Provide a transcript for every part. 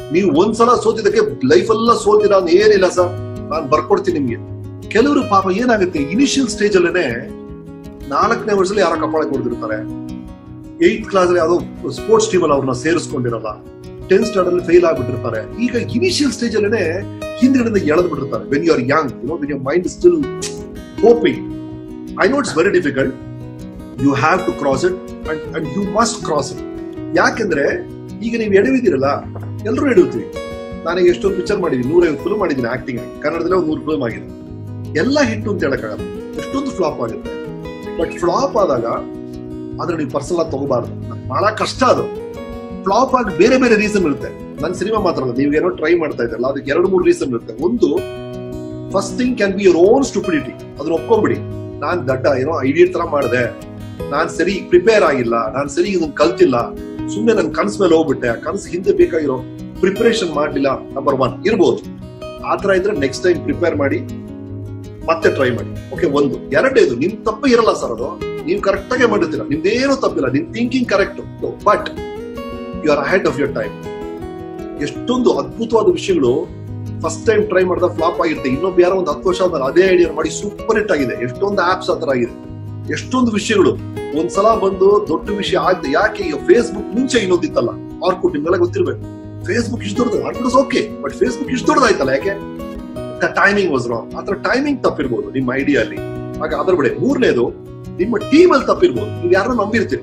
ನೀವು ಒಂದ್ಸಲ ಸೋತಿದ್ದಕ್ಕೆ ಲೈಫ್ ಎಲ್ಲ ಸೋತಿರ ಏನಿಲ್ಲ ಸರ್ ನಾನು ಬರ್ಕೊಡ್ತೀನಿ ನಿಮ್ಗೆ ಕೆಲವರು ಪಾಪ ಏನಾಗುತ್ತೆ ಇನಿಷಿಯಲ್ ಸ್ಟೇಜ್ ಅಲ್ಲೇನೆ ನಾಲ್ಕನೇ ವರ್ಷದಲ್ಲಿ ಯಾರೋ ಕಪಾಳಕ್ಕೆ ಹೊಡೆದಿರ್ತಾರೆ ಏಯ್ತ್ ಕ್ಲಾಸ್ ಯಾವ್ದೋ ಸ್ಪೋರ್ಟ್ಸ್ ಟೀಮ್ ಅಲ್ಲಿ ಅವ್ರನ್ನ ಸೇರಿಸ್ಕೊಂಡಿರಲ್ಲ ಟೆಂತ್ ಸ್ಟ್ಯಾಂಡರ್ಡ್ ಅಲ್ಲಿ ಫೇಲ್ ಆಗ್ಬಿಟ್ಟಿರ್ತಾರೆ ಈಗ ಇನಿಷಿಯಲ್ ಸ್ಟೇಜ್ ಅಲ್ಲೇನೆ ಹಿಂದ್ಗಡೆಯಿಂದ ಎಳೆದು ಬಿಟ್ಟಿರ್ತಾರೆ when you are young you know when your mind still hoping I know it's very difficult you have to cross it and and you must cross it ಯಾಕೆಂದ್ರೆ ಈಗ ನೀವು ಎಡವಿದಿರಲ್ಲ ಎಲ್ಲರೂ ಎಡುತ್ತೀವಿ ನಾನೀಗ ಎಷ್ಟೊಂದು ಪಿಕ್ಚರ್ ಮಾಡಿದ್ದೀನಿ ನೂರೈವತ್ತು ಫಿಲ್ಮ್ ಮಾಡಿದ್ದೀನಿ ಆಕ್ಟಿಂಗ್ ಕನ್ನಡದಲ್ಲೇ ಒಂದು ನೂರು ಫಿಲ್ಮ್ ಆಗಿದೆ ಎಲ್ಲ ಹಿಟ್ಟು ಅಂತ ಹೇಳಕ್ಕಾಗಲ್ಲ ಎಷ್ಟೊಂದು ಫ್ಲಾಪ್ ಆಗುತ್ತೆ ಬಟ್ ಫ್ಲಾಪ್ ಆದಾಗ ಆದ್ರೆ ನೀವು ಪರ್ಸನಲ್ ಆಗಿ ತಗೋಬಾರ್ದು ಬಹಳ ಕಷ್ಟ ಅದು ಫ್ಲಾಪ್ ಆಗಿ ಬೇರೆ ಬೇರೆ ರೀಸನ್ ಇರುತ್ತೆ ನನ್ನ ಸಿನಿಮಾ ಮಾತ್ರ ಅಲ್ಲ ನೀವು ಏನೋ ಟ್ರೈ ಮಾಡ್ತಾ ಇದ್ದಲ್ಲ ಅದಕ್ಕೆ ಎರಡು ಮೂರು ರೀಸನ್ ಇರುತ್ತೆ ಒಂದು first thing can be your own stupidity ಅದನ್ನ ಒಪ್ಕೊಂಬಿಡಿ ನಾನ್ ದಡ್ಡ ಏನೋ ಐಡಿಯಾ ತರ ಮಾಡಿದೆ ನಾನ್ ಸರಿ ಪ್ರಿಪೇರ್ ಆಗಿಲ್ಲ ನಾನ್ ಸರಿ ಇದನ್ನ ಕಲ್ತಿಲ್ಲ ಸುಮ್ನೆ ನನ್ ಕನ್ಸ್ ಮೇಲೆ ಹೋಗ್ಬಿಟ್ಟೆ ಕನ್ಸ್ ಹಿಂದೆ ಬೇಕಾಗಿರೋ ಪ್ರಿಪರೇಷನ್ ಮಾಡ್ಲಿಲ್ಲ ನಂಬರ್ ಒನ್ ಇರ್ಬೋದು ಆತರ ಇದ್ರೆ ನೆಕ್ಸ್ಟ್ ಟೈಮ್ ಪ್ರಿಪೇರ್ ಮಾಡಿ ಮತ್ತೆ ಟ್ರೈ ಮಾಡಿ ಓಕೆ ಒಂದು ಎರಡನೇದು ನಿಮ್ ತಪ್ಪು ಇರಲ್ಲ ಸರ್ ಅದು ನೀವು ಕರೆಕ್ಟ್ ಆಗಿ ಮಾಡಿರ್ತೀರ ನಿಮ್ದೇನು ತಪ್ಪಿಲ್ಲ ನಿಮ್ thinking correct but you are ahead of your time ಎಷ್ಟೊಂದು ಅದ್ಭುತವಾದ ವಿಷಯಗಳು ಫಸ್ಟ್ ಟೈಮ್ ಟ್ರೈ ಮಾಡಿದ ಫ್ಲಾಪ್ ಆಗಿರುತ್ತೆ ಇನ್ನೊಬ್ಬ ಯಾರೋ ಒಂದು ಹತ್ತು ವರ್ಷ ಆದ್ಮೇಲೆ ಅದೇ ಐಡಿಯಾ ಮಾಡಿ ಸೂಪರ್ ಹಿಟ್ ಆಗಿದೆ ಎಷ್ಟೊಂದು ಆಪ್ಸ್ ಆತರ ಆಗಿದೆ ಎಷ್ಟೊಂದು ವಿಷಯಗಳು ಒಂದ್ಸಲ ಬಂದು ದೊಡ್ಡ ವಿಷಯ ಆಗದೆ ಯಾಕೆ ಈಗ ಫೇಸ್ಬುಕ್ ಮುಂಚೆ ಇನ್ನೊಂದಿತ್ತಲ್ಲ ಆರ್ಕುಟ್ ನಿಮ್ಗೆಲ್ಲ ಗೊತ್ತಿರ್ಬೇಕು ಫೇಸ್ಬುಕ್ ಇಷ್ಟು ದೊಡ್ಡದು ಆರ್ಕುಟ್ ಓಕೆ ಬಟ್ ಫೇಸ್ಬುಕ್ ಇಷ್ಟು ದೊಡ್ಡದಾಯ್ತಲ್ಲ ಯಾಕೆ ಟೈಮಿಂಗ್ ವಾಸ್ ರಾಂಗ್ ಆತರ ಟೈಮಿಂಗ್ ತಪ್ಪಿರ್ಬೋದು ನಿಮ್ಮ ಐಡಿಯಾ ಅಲ್ಲಿ ಹಾಗೆ ಅದ್ರ ಬಿಡೆ ಮೂರನೇದು ನಿಮ್ಮ ಟೀಮ್ ಅಲ್ಲಿ ತಪ್ಪಿರ್ಬೋದು ನೀವು ಯಾರನ್ನ ನಂಬಿರ್ತೀರಿ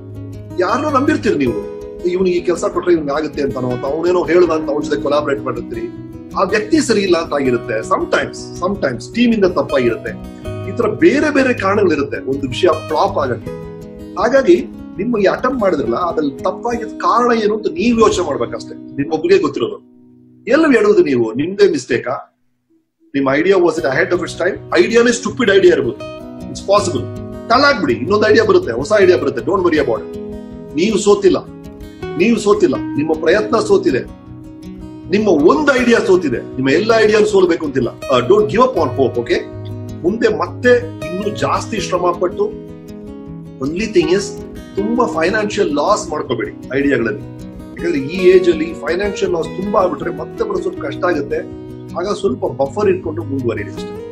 ಯಾರನ್ನೋ ನಂಬಿರ್ತೀರಿ ನೀವು ಇವನಿಗೆ ಈ ಕೆಲಸ ಕೊಟ್ರೆ ಇವ್ನಿಗೆ ಆಗುತ್ತೆ ಅಂತಾನೋ ಅಥವಾ ಅವನೇನೋ ಹೇಳ್ದ ಅಂತ ಅವ್ನ ಜೊತೆ ಕೊಲಾಬ್ರೇಟ್ ಮಾಡಿರ್ತೀರಿ ಆ ವ್ಯಕ್ತಿ ಸರಿ ಇಲ್ಲ ಅಂತ ಆಗಿರುತ್ತೆ sometimes sometimes team ಇಂದ ತಪ್ಪಾಗಿರುತ್ತೆ ಈ ತರ ಬೇರೆ ಬೇರೆ ಕಾರಣಗಳಿರುತ್ತೆ ಒಂದು ವಿಷಯ ಫ್ಲಾಪ್ ಆಗಕ್ಕೆ ಹಾಗಾಗಿ ನಿಮ್ಮ ಈ ಅಟೆಂಪ್ಟ್ ಮಾಡಿದ್ರಲ್ಲ ಅದ್ರಲ್ಲಿ ತಪ್ಪಾಗಿದ್ದ ಕಾರಣ ಏನು ಅಂತ ನೀವು ಯೋಚನೆ ಮಾಡ್ಬೇಕಷ್ಟೇ ನಿಮ್ಮೊಬ್ಬರಿಗೆ ಗೊತ್ತಿರೋದು ಎಲ್ಲಿ ಎಡುವುದು ನೀವು ನಿಮ್ದೇ ಮಿಸ್ಟೇಕಾ ನಿಮ್ idea was it ahead of its time ಐಡಿಯಾನೇ ಸ್ಟುಪಿಡ್ ಐಡಿಯಾ ಇರ್ಬೋದು ಇಟ್ಸ್ ಪಾಸಿಬಲ್ ತಳ್ಳಾಕ್ಬಿಡಿ ಇನ್ನೊಂದು ಐಡಿಯಾ ಬರುತ್ತೆ ಹೊಸ ಐಡಿಯಾ ಬರುತ್ತೆ ಡೋಂಟ್ ವರಿ ಅಬೌಟ್ ನೀವು ಸೋತಿಲ್ಲ ನೀವು ಸೋತಿಲ್ಲ ನಿಮ್ಮ ಪ್ರಯತ್ನ ಸೋತಿದೆ ನಿಮ್ಮ ಒಂದು ಐಡಿಯಾ ಸೋತಿದೆ ನಿಮ್ಮ ಎಲ್ಲ ಐಡಿಯಾ ಸೋಲ್ಬೇಕು ಅಂತಿಲ್ಲ don't give up on hope okay ಮುಂದೆ ಮತ್ತೆ ಇನ್ನೂ ಜಾಸ್ತಿ ಶ್ರಮ ಪಟ್ಟು ಒನ್ಲಿ ಥಿಂಗ್ ಇಸ್ ತುಂಬಾ ಫೈನಾನ್ಷಿಯಲ್ ಲಾಸ್ ಮಾಡ್ಕೋಬೇಡಿ ಐಡಿಯಾಗಳಲ್ಲಿ ಯಾಕಂದ್ರೆ ಈ ಏಜ್ ಅಲ್ಲಿ ಫೈನಾನ್ಷಿಯಲ್ ಲಾಸ್ ತುಂಬಾ ಆಗ್ಬಿಟ್ರೆ ಮತ್ತೆ ಬರೋ ಸ್ವಲ್ಪ ಕಷ್ಟ ಆಗುತ್ತೆ ಆಗ ಸ್ವಲ್ಪ ಬಫರ್ ಇಟ್ಕೊಂಡು ಮುಂದುವರಿರಿ ಅಷ್ಟೇ